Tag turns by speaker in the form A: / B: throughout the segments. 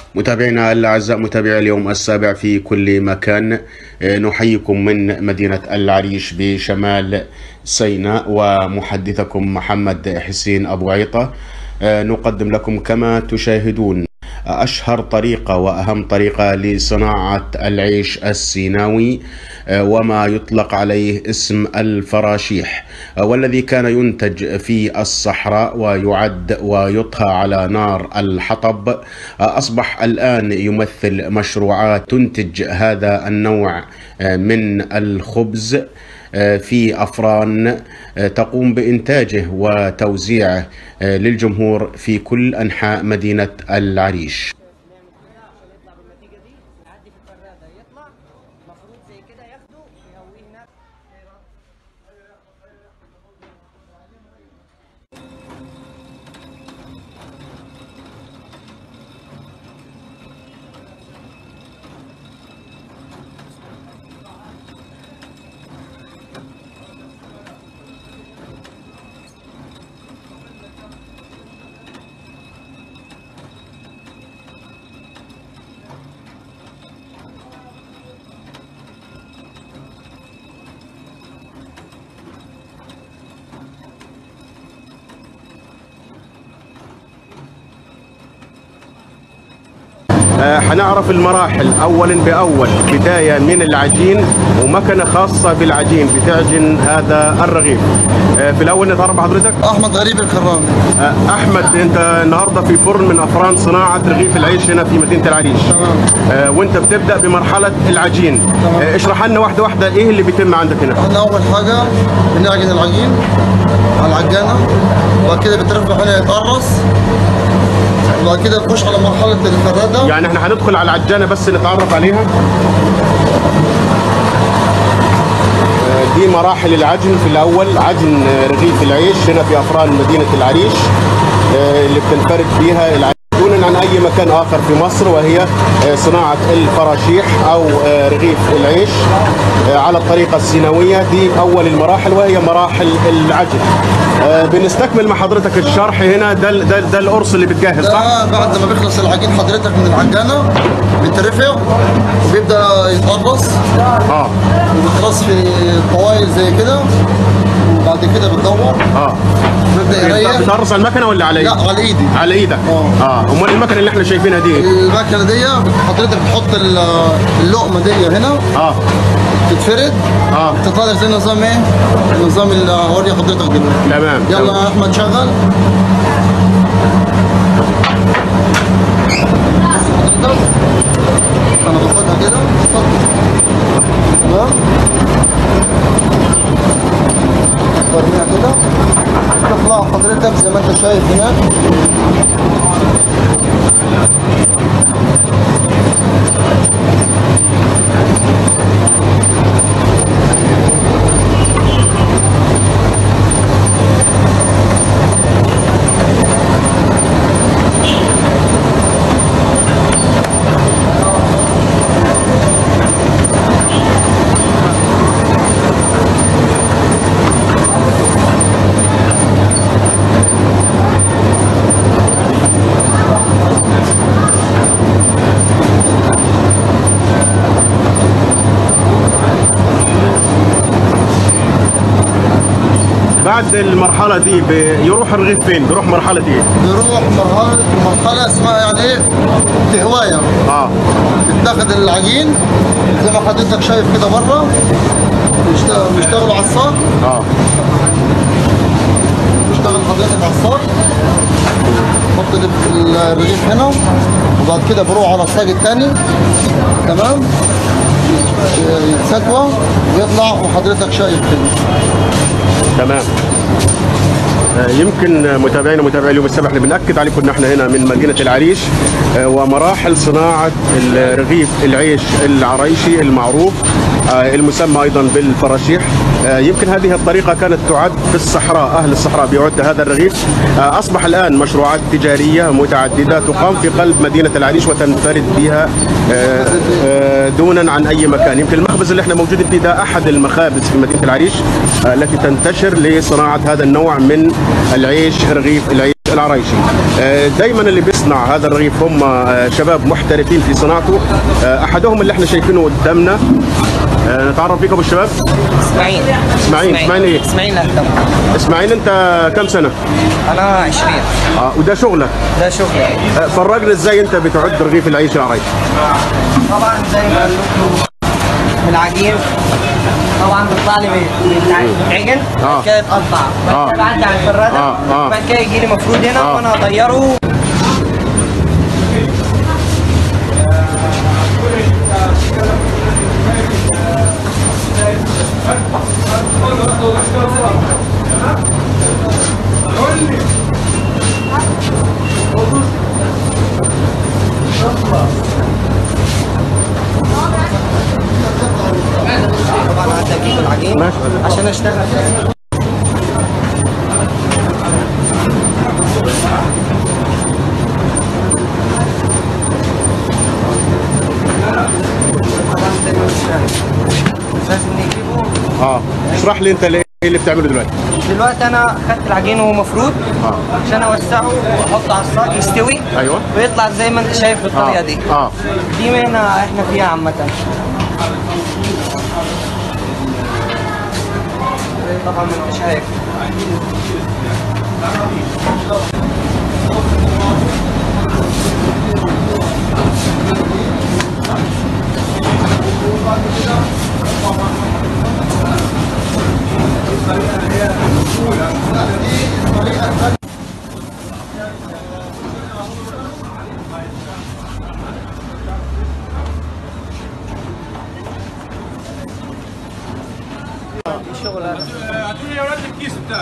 A: متابعينا الاعزاء متابعي اليوم السابع في كل مكان نحييكم من مدينه العريش بشمال سيناء ومحدثكم محمد حسين ابو عيطه نقدم لكم كما تشاهدون اشهر طريقه واهم طريقه لصناعه العيش السيناوي وما يطلق عليه اسم الفراشيح والذي كان ينتج في الصحراء ويعد ويطهى على نار الحطب اصبح الان يمثل مشروعات تنتج هذا النوع من الخبز في افران تقوم بانتاجه وتوزيعه للجمهور في كل انحاء مدينه العريش. حنعرف المراحل اولا باول بدايه من العجين ومكنه خاصه بالعجين بتعجن هذا الرغيف في الاول نتعرف بحضرتك
B: احمد غريب الكرامي
A: احمد انت النهارده في فرن من افران صناعه رغيف العيش هنا في مدينه العريش
B: تمام
A: وانت بتبدا بمرحله العجين
B: تمام.
A: اشرح لنا واحده واحده ايه اللي بيتم عندك هنا
B: احنا اول حاجه بنعجن العجين على العجانه وبعد كده بترفع هنا يتقرص وبعد كده نخش على مرحله الفراده
A: يعني احنا هندخل على العجانه بس نتعرف عليها دي مراحل العجن في الاول عجن رغيف العيش هنا في افران مدينه العريش اللي بتنفرد بيها العجين دونا عن اي مكان اخر في مصر وهي صناعه الفراشيح او رغيف العيش على الطريقه السيناويه دي اول المراحل وهي مراحل العجن بنستكمل مع حضرتك الشرح هنا ده ده, ده القرص اللي بتجهز صح؟
B: ده بعد ما بيخلص العجين حضرتك من العجانه بيترفع وبيبدا يتقرص
A: اه
B: وبيترص في طوايل زي كده وبعد كده بتدور
A: اه
B: بيبدا يريح
A: بتقرص على المكنه ولا على
B: لا
A: ايدك؟
B: على ايدي
A: على ايدك
B: اه.
A: اه امال المكنه اللي احنا شايفينها دي
B: المكنه دي حضرتك بتحط ال- اللقمه دي هنا
A: اه
B: تتفرد
A: اه
B: تطلع زي نظام ايه؟ نظام اللي هوري حضرتك دلوقتي
A: تمام
B: يلا
A: تمام.
B: يا احمد شغل انا باخدها كده تمام برميها كده تطلع حضرتك زي ما انت شايف هناك
A: بعد المرحله دي بيروح الرغيف فين؟ بيروح مرحله ايه؟
B: بيروح مرحلة مرحلة اسمها يعني ايه؟ تهواية
A: اه
B: بتاخد العجين زي ما حضرتك شايف كده بره بيشت- بيشتغلوا على الصاج
A: اه
B: بيشتغل حضرتك على الصاج حط ال- الرغيف هنا وبعد كده بروح على الصاج التاني تمام يتسكوى ويطلع وحضرتك شايف كده
A: تمام آه، يمكن متابعينا متابعي اليوم السابع احنا بناكد عليكم ان احنا هنا من مدينه العريش آه، ومراحل صناعه الرغيف العيش العريشي المعروف آه، المسمى ايضا بالفراشيح آه، يمكن هذه الطريقه كانت تعد في الصحراء اهل الصحراء بيعد هذا الرغيف آه، اصبح الان مشروعات تجاريه متعدده تقام في قلب مدينه العريش وتنفرد بها آه، آه، دونا عن اي مكان يمكن المخبز اللي احنا موجودين فيه ده احد المخابز في مدينه العريش آه، التي تنتشر لصناعه هذا النوع من العيش رغيف العيش العرايشي آه، دايما اللي بيصنع هذا الرغيف هم آه، شباب محترفين في صناعته آه، احدهم اللي احنا شايفينه قدامنا آه، نتعرف بيكم بالشباب
C: اسماعيل
A: اسماعيل اسماعيل ايه
C: اسماعيل اهتم
A: اسماعيل انت كم سنه
C: انا 20
A: اه وده شغلك
C: ده شغلي
A: آه، فرجنا ازاي انت بتعد رغيف العيش العرايشي
C: طبعا زي ما قال لكم من العجين طبعا بيطلع لي بيتعجن
A: آه.
C: بعد كده يتقطع
A: آه.
C: بعد كده بعدي على الفراده
A: آه، آه.
C: بعد كده يجي لي مفروض هنا
A: آه.
C: وانا اغيره طبعا هبدا اجيب العجين
A: ماشي.
C: عشان اشتغل طبعا زي ما مش فاهم لازم نجيبه
A: اه اشرح لي انت ايه اللي بتعمله دلوقتي
C: دلوقتي انا خدت العجين وهو مفروض
A: اه
C: عشان اوسعه واحطه على الصاج يستوي
A: ايوه
C: ويطلع زي ما انت شايف بالطريقه
A: اه
C: دي
A: اه
C: دي مهنه احنا فيها عامه طبعا ما انت شايف الشغل هذا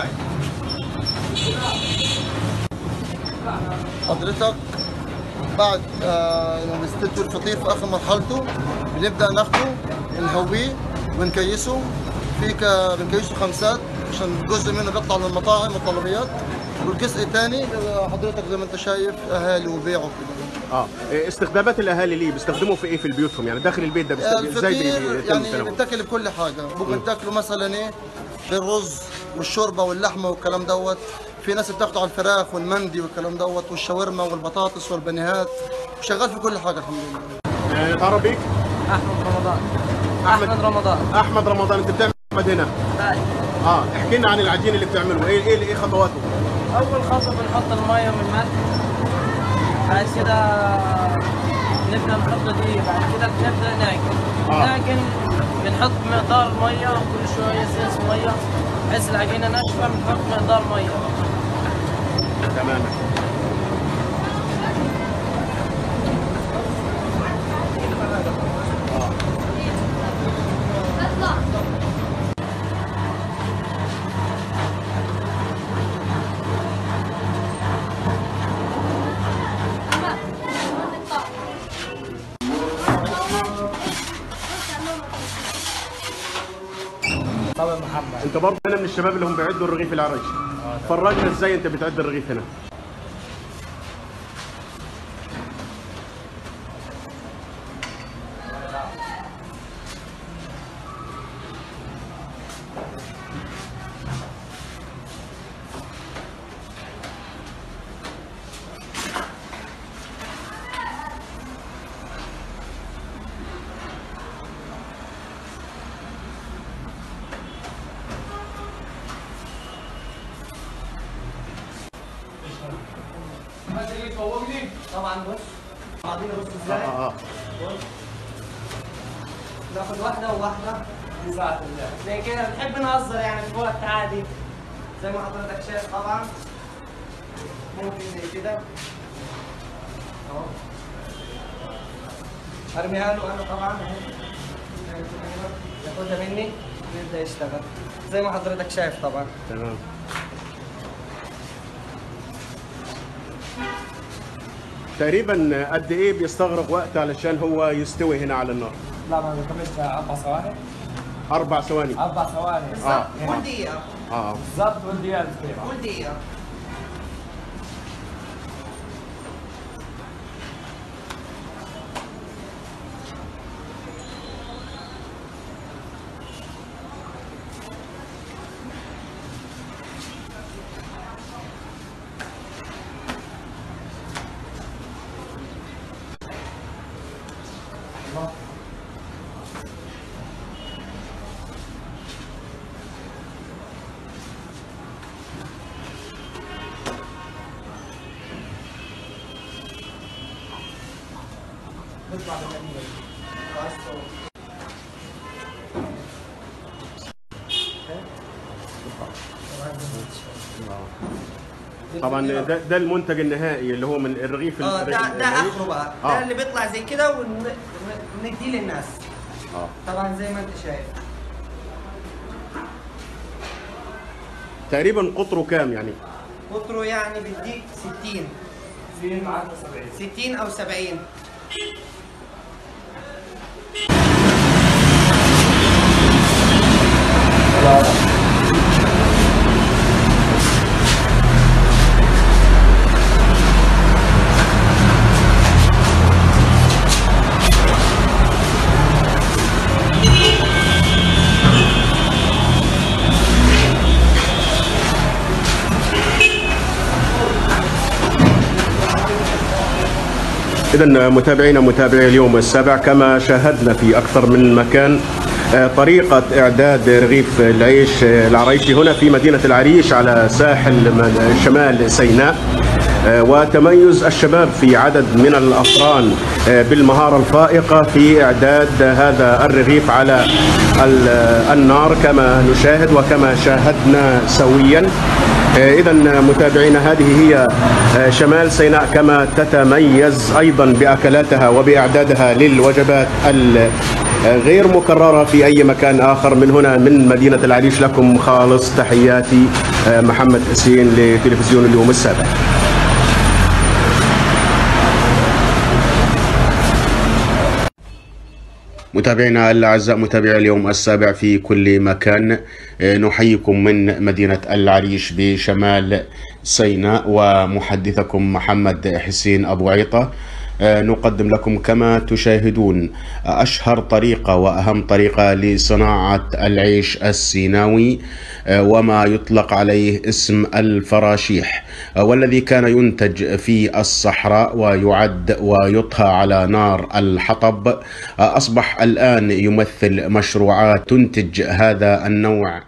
B: حضرتك بعد آه، لما بنستلتوا الفطير في اخر مرحلته بنبدا ناخده نهويه ونكيسه في ك- بنكيسه خمسات عشان جزء منه بيطلع للمطاعم والطلبيات والجزء الثاني حضرتك زي ما انت شايف اهالي وبيع وكده
A: اه إيه استخدامات الاهالي ليه بيستخدموا في ايه في بيوتهم يعني داخل البيت ده
B: آه،
A: بيست... ازاي بي-
B: الفطير
A: بيتم
B: يعني
A: تناوله؟
B: بتاكل بكل حاجه ممكن تاكله مثلا ايه بالرز والشوربه واللحمه والكلام دوت في ناس بتاخده على الفراخ والمندي والكلام دوت والشاورما والبطاطس والبانيهات شغال في كل حاجه الحمد لله
A: آه، نتعرف بيك
C: احمد رمضان
A: أحمد.
C: احمد رمضان
A: احمد رمضان انت بتعمل أحمد هنا اه احكي لنا عن العجين اللي بتعمله ايه ايه ايه خطواته
D: اول خطوه بنحط الميه من الملح بعد كده نبدا نحط دي بعد كده بنبدا نعجن
A: آه.
D: نعجن بنحط مقدار ميه كل شويه سنس ميه بحيث العجينه ناشفه بنحط مقدار ميه
A: تماما
D: طبعا محمد
A: انت برضه هنا من الشباب اللي هم بيعدوا الرغيف العرايشي فرجنا ازاي انت بتعد الرغيف هنا
C: طبعا بص بعدين بص ازاي
A: اه اه
C: ناخد واحده وواحده زي كده بنحب نهزر يعني في وقت عادي زي ما حضرتك شايف طبعا ممكن زي كده اهو ارميها له انا طبعا اهي ياخدها مني ويبدا يشتغل زي ما حضرتك شايف طبعا
A: تمام تقريبا قد ايه بيستغرق وقت علشان هو يستوي هنا على النار
D: لا ما بيكملش اربع ثواني
A: اربع ثواني
D: اربع ثواني
A: اه
C: كل دقيقه
A: اه
D: بالضبط ودي تقريبا
C: كل دقيقه بيطلع بالمدينه خلاص
A: طبعا ده, ده المنتج النهائي اللي هو من الرغيف
C: اه ده
A: الرغيف-
C: ده اخره بقى
A: آه.
C: ده اللي بيطلع زي كده ونديه للناس
A: اه
C: طبعا زي ما انت شايف
A: تقريبا قطره كام يعني
C: قطره يعني بديك 60 60 او 70
A: إذا متابعينا متابعي اليوم السابع كما شاهدنا في أكثر من مكان آه، طريقة إعداد رغيف العيش آه، العريشي هنا في مدينة العريش على ساحل م- شمال سيناء آه، وتميز الشباب في عدد من الأفران آه، بالمهارة الفائقة في إعداد هذا الرغيف على ال- النار كما نشاهد وكما شاهدنا سويا إذا متابعينا هذه هي آه، شمال سيناء كما تتميز أيضا بأكلاتها وبإعدادها للوجبات ال- آه، غير مكررة في أي مكان آخر من هنا من مدينة العريش لكم خالص تحياتي آه، محمد حسين لتلفزيون اليوم السابع متابعينا الاعزاء متابعي اليوم السابع في كل مكان آه، نحييكم من مدينه العريش بشمال سيناء ومحدثكم محمد حسين ابو عيطه آه، نقدم لكم كما تشاهدون اشهر طريقه واهم طريقه لصناعه العيش السيناوي آه، وما يطلق عليه اسم الفراشيح آه، والذي كان ينتج في الصحراء ويعد ويطهى على نار الحطب آه، اصبح الان يمثل مشروعات تنتج هذا النوع